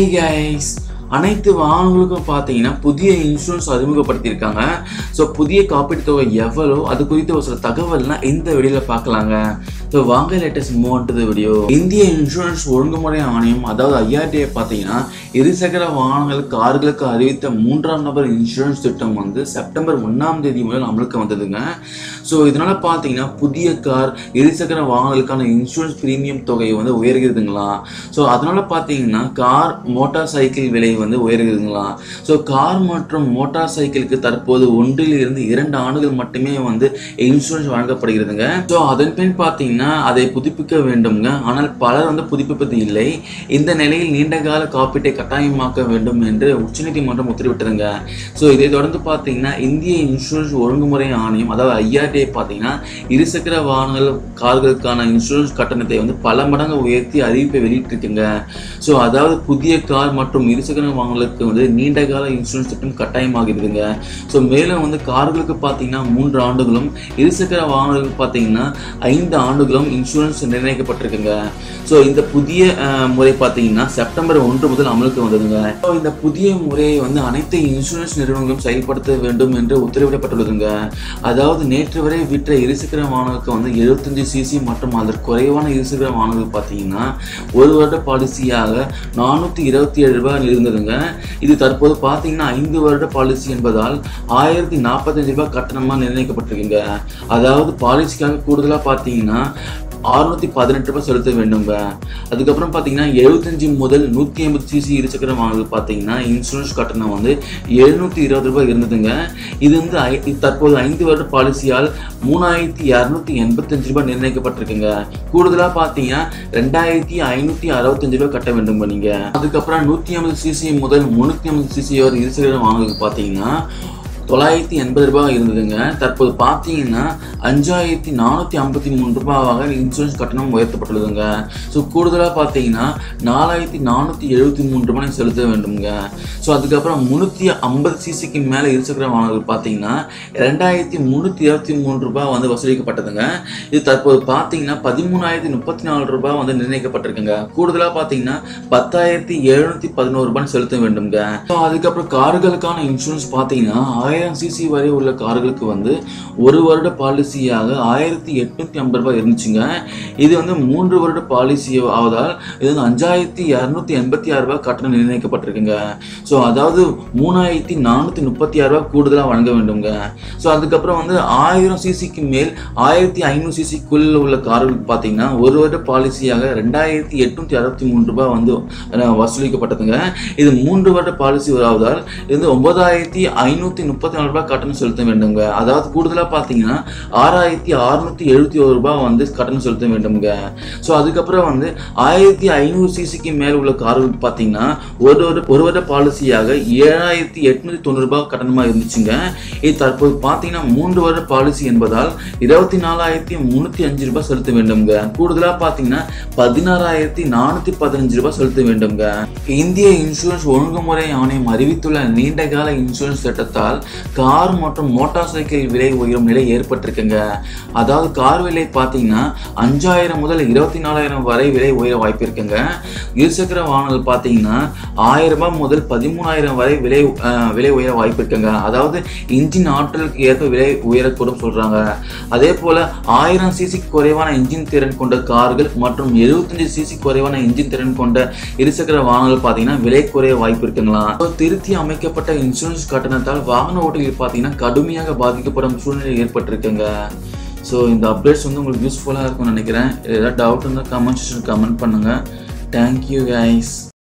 guys அனைத்து வாகனங்களுக்கும் பார்த்தீங்கன்னா புதிய இன்சூரன்ஸ் அறிமுகப்படுத்தியிருக்காங்க ஸோ புதிய காப்பீட்டு தொகை எவ்வளோ அது குறித்த ஒரு சில தகவல்லாம் இந்த வீடியோவில் பார்க்கலாங்க ஸோ வாங்க லேட்டஸ்ட் மூவ் வீடியோ இந்திய இன்சூரன்ஸ் ஒழுங்குமுறை ஆணையம் அதாவது ஐஆர்டிஏ பார்த்தீங்கன்னா இருசக்கர வாகனங்கள் கார்களுக்கு அறிவித்த மூன்றாம் நபர் இன்சூரன்ஸ் திட்டம் வந்து செப்டம்பர் ஒன்றாம் தேதி முதல் அமலுக்கு வந்ததுங்க ஸோ இதனால பார்த்தீங்கன்னா புதிய கார் இருசக்கர வாகனங்களுக்கான இன்சூரன்ஸ் பிரீமியம் தொகை வந்து உயர்கிறதுங்களா ஸோ அதனால பார்த்தீங்கன்னா கார் மோட்டார் சைக்கிள் விலை வந்து உயர்கிறதுங்களா ஸோ கார் மற்றும் மோட்டார் சைக்கிளுக்கு தற்போது ஒன்றில் இருந்து இரண்டு ஆண்டுகள் மட்டுமே வந்து இன்சூரன்ஸ் வழங்கப்படுகிறதுங்க ஸோ அதன் பின் பார்த்தீங்கன்னா அதை புதுப்பிக்க வேண்டும்ங்க ஆனால் பலர் வந்து புதுப்பிப்பது இல்லை இந்த நிலையில் நீண்ட கால காப்பீட்டை கட்டாயமாக்க வேண்டும் என்று உச்சநீதிமன்றம் உத்தரவிட்டதுங்க ஸோ இதை தொடர்ந்து பார்த்தீங்கன்னா இந்திய இன்சூரன்ஸ் ஒழுங்குமுறை ஆணையம் அதாவது ஐஆர்டிஐ பார்த்தீங்கன்னா இருசக்கர வாகனங்கள் கார்களுக்கான இன்சூரன்ஸ் கட்டணத்தை வந்து பல மடங்கு உயர்த்தி அறிவிப்பை வெளியிட்டிருக்குங்க ஸோ அதாவது புதிய கார் மற்றும் இருசக்கர வாகனங்களுக்கு வந்து நீண்ட கால இன்சூரன்ஸ் திட்டம் கட்டாயமாகிறதுங்க ஸோ மேலும் வந்து கார்களுக்கு பார்த்தீங்கன்னா மூன்று ஆண்டுகளும் இருசக்கர வாகனங்களுக்கு பார்த்தீங்கன்னா ஐந்து ஆண்டுகளும் இன்சூரன்ஸ் நிர்ணயிக்கப்பட்டிருக்குங்க ஸோ இந்த புதிய அஹ், முறை பார்த்தீங்கன்னா செப்டம்பர் ஒன்று முதல் அமலுக்கு வந்ததுங்க ஸோ இந்த புதிய முறையை வந்து அனைத்து இன்சூரன்ஸ் நிறுவனங்களும் செயல்படுத்த வேண்டும் என்று உத்தரவிடப்பட்டுள்ளதுங்க அதாவது நேற்று வரை விற்ற இருசக்கர வாகனங்களுக்கு வந்து எழுபத்தஞ்சு சிசி மற்றும் அதற்கு குறைவான இருசக்கர வாகனங்கள் பார்த்தீங்கன்னா ஒரு வருட பாலிசியாக நானூற்றி இருபத்தி ஏழு ரூபாய் இருந்ததுங்க இது தற்போது பார்த்தீங்கன்னா ஐந்து வருட பாலிசி என்பதால் ஆயிரத்தி நாற்பத்தஞ்சு ரூபாய் கட்டணமாக நிர்ணயிக்கப்பட்டிருக்குங்க அதாவது பாலிசிக்காக கூடுதலாக பார்த்தீங்கன்னா அறுநூத்தி பதினெட்டு ரூபாய் செலுத்த வேண்டுங்க அதுக்கப்புறம் பார்த்தீங்கன்னா எழுபத்தஞ்சு முதல் நூற்றி ஐம்பது சிசி இருசக்கர வாகனங்கள் பார்த்தீங்கன்னா இன்சூரன்ஸ் கட்டணம் வந்து எழுநூற்றி இருபது ரூபாய் இருந்ததுங்க இது வந்து ஐ- இது தற்போது ஐந்து வருட பாலிசியால் மூணாயிரத்தி இரநூத்தி எண்பத்தஞ்சு ரூபாய் நிர்ணயிக்கப்பட்டிருக்குங்க கூடுதலாக பார்த்தீங்கன்னா ரெண்டாயிரத்தி ஐநூற்றி அறுபத்தஞ்சு ரூபாய் கட்ட வேண்டுங்க நீங்க அதுக்கப்புறம் நூற்றி ஐம்பது சிசி முதல் முந்நூற்றி ஐம்பது சிசி வரை இருசக்கர வாகனங்களுக்கு பார்த்தீங்கன்னா தொள்ளாயிரத்தி எண்பது ரூபாய் இருந்ததுங்க தற்போது பார்த்தீங்கன்னா அஞ்சாயிரத்தி நானூற்றி ஐம்பத்தி மூணு ரூபாவாக இன்சூரன்ஸ் கட்டணம் உயர்த்தப்பட்டுள்ளதுங்க ஸோ கூடுதலாக பார்த்தீங்கன்னா நாலாயிரத்தி நானூற்றி எழுபத்தி மூணு ரூபாய் செலுத்த வேண்டுங்க ஸோ அதுக்கப்புறம் முந்நூற்றி ஐம்பது சிசிக்கு மேலே இருசக்கர வாகனங்கள் பார்த்தீங்கன்னா ரெண்டாயிரத்தி முந்நூற்றி இருபத்தி மூணு ரூபாய் வந்து வசூலிக்கப்பட்டதுங்க இது தற்போது பார்த்தீங்கன்னா பதிமூணாயிரத்தி முப்பத்தி நாலு ரூபாய் வந்து நிர்ணயிக்கப்பட்டிருக்குங்க கூடுதலாக பார்த்தீங்கன்னா பத்தாயிரத்தி எழுநூற்றி பதினோரு ரூபாய் செலுத்த வேண்டுங்க ஸோ அதுக்கப்புறம் கார்களுக்கான இன்சூரன்ஸ் பார்த்தீங்கன்னா ஆயிரம் சிசி வரை உள்ள கார்களுக்கு வந்து ஒரு வருட பாலிசியாக ஆயிரத்தி எட்நூத்தி ஐம்பது ரூபாய் இருந்துச்சுங்க இது வந்து மூன்று வருட பாலிசி ஆவதால் இது வந்து அஞ்சாயிரத்தி இரநூத்தி எண்பத்தி ஆறு ரூபாய் கட்டணம் நிர்ணயிக்கப்பட்டிருக்குங்க ஸோ அதாவது மூணாயிரத்தி நானூற்றி முப்பத்தி ஆறு ரூபாய் கூடுதலாக வழங்க வேண்டுங்க ஸோ அதுக்கப்புறம் வந்து ஆயிரம் சிசிக்கு மேல் ஆயிரத்தி ஐநூறு சிசிக்குள்ள உள்ள கார்களுக்கு பார்த்தீங்கன்னா ஒரு வருட பாலிசியாக ரெண்டாயிரத்தி எட்நூத்தி அறுபத்தி மூணு ரூபாய் வந்து அஹ், வசூலிக்கப்பட்டதுங்க இது மூன்று வருட பாலிசி ஆவதால் இது வந்து ஒன்பதாயிரத்தி ஐநூற்றி முப்பத்தி நாலு ரூபாய் கட்டணம் செலுத்த வேண்டுங்க அதாவது கூடுதலாக பார்த்தீங்கன்னா ஆறாயிரத்தி அறுநூத்தி எழுபத்தி ஒரு ரூபாய் வந்து கட்டணம் செலுத்த வேண்டுங்க ஸோ அதுக்கப்புறம் வந்து ஆயிரத்தி ஐநூறு சிசிக்கு மேல் உள்ள கார்களுக்கு பார்த்தீங்கன்னா ஒரு ஒரு ஒரு வருட பாலிசியாக ஏழாயிரத்தி எட்நூத்தி தொண்ணூறு ரூபாய் கட்டணமாக இருந்துச்சுங்க இது தற்போது பார்த்தீங்கன்னா மூன்று வருட பாலிசி என்பதால் இருபத்தி நாலாயிரத்தி முந்நூற்றி அஞ்சு ரூபாய் செலுத்த வேண்டுங்க கூடுதலாக பார்த்தீங்கன்னா பதினாறாயிரத்தி நானூற்றி பதினஞ்சு ரூபாய் செலுத்த வேண்டுங்க இந்திய இன்சூரன்ஸ் ஒழுங்குமுறை ஆணையம் அறிவித்துள்ள நீண்ட கால இன்சூரன்ஸ் திட்டத்தால் கார் மற்றும் மோட்டார் சைக்கிள் விலை உயரும் நிலை ஏற்பட்டிருக்குங்க அதாவது கார் விலை பார்த்தீங்கன்னா அஞ்சாயிரம் முதல் இருபத்தி நாலாயிரம் வரை விலை உயர வாய்ப்பு இருக்குங்க இருசக்கர வாகனங்கள் பார்த்தீங்கன்னா ஆயிரம் ரூபாய் முதல் பதிமூணாயிரம் வரை விலை அஹ், விலை உயர வாய்ப்பு இருக்குங்க அதாவது இன்ஜின் ஆற்றலுக்கு ஏற்ப விலை உயரக்கூடும் சொல்றாங்க அதே போல ஆயிரம் சிசி குறைவான இன்ஜின் திறன் கொண்ட கார்கள் மற்றும் எழுபத்தஞ்சு சிசி குறைவான இன்ஜின் திறன் கொண்ட இருசக்கர வாகனங்கள் பார்த்தீங்கன்னா விலை குறைய வாய்ப்பு இருக்குங்களா So, திருத்தி அமைக்கப்பட்ட இன்சூரன்ஸ் கட்டணத்தால் வாகன ஓட்டிகள் பார்த்தீங்கன்னா கடுமையாக பாதிக்கப்படும் சூழ்நிலை ஏற்பட்டிருக்குங்க ஸோ இந்த அப்டேட்ஸ் வந்து உங்களுக்கு யூஸ்ஃபுல்லாக இருக்கும்னு நினைக்கிறேன் ஏதாவது டவுட் இருந்தால் கமெண்ட் செக்ஷன் கமெண்ட் பண்ணுங்கள் தேங்க்யூ கைஸ்